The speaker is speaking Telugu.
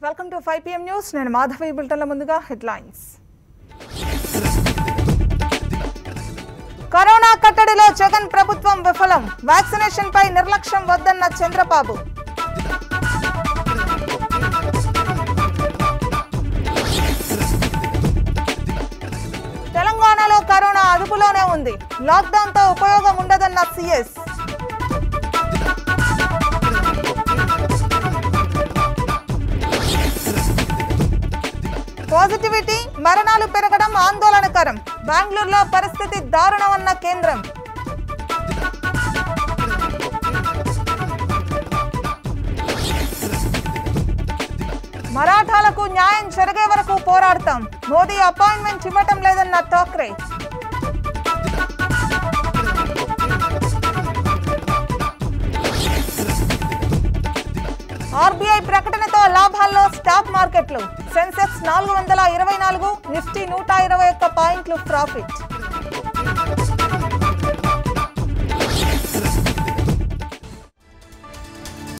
welcome to five PM news నేను మాధవి బులెటిన్ల ముందుగా హెడ్లైన్స్ కరోనా కట్టడిలో జగన్ ప్రభుత్వం విఫలం వ్యాక్సినేషన్ పై నిర్లక్ష్యం వద్దన్న చంద్రబాబు తెలంగాణలో కరోనా అదుపులోనే ఉంది లాక్డౌన్ తో ఉపయోగం ఉండదన్న సీఎస్ పాజిటివిటీ మరణాలు పెరగడం ఆందోళనకరం బెంగళూరులో పరిస్థితి దారుణమన్న కేంద్రం మరాఠాలకు న్యాయం జరిగే వరకు పోరాడతాం మోదీ అపాయింట్మెంట్ ఇవ్వటం లేదన్న ఠాక్రే ఆర్బీఐ ప్రకటనతో లాభాల్లో స్టాక్ మార్కెట్లు సెన్సెక్స్ నాలుగు వందల ఇరవై నాలుగు నిఫ్టీ నూట ఇరవై ఒక్క పాయింట్లు ప్రాఫిట్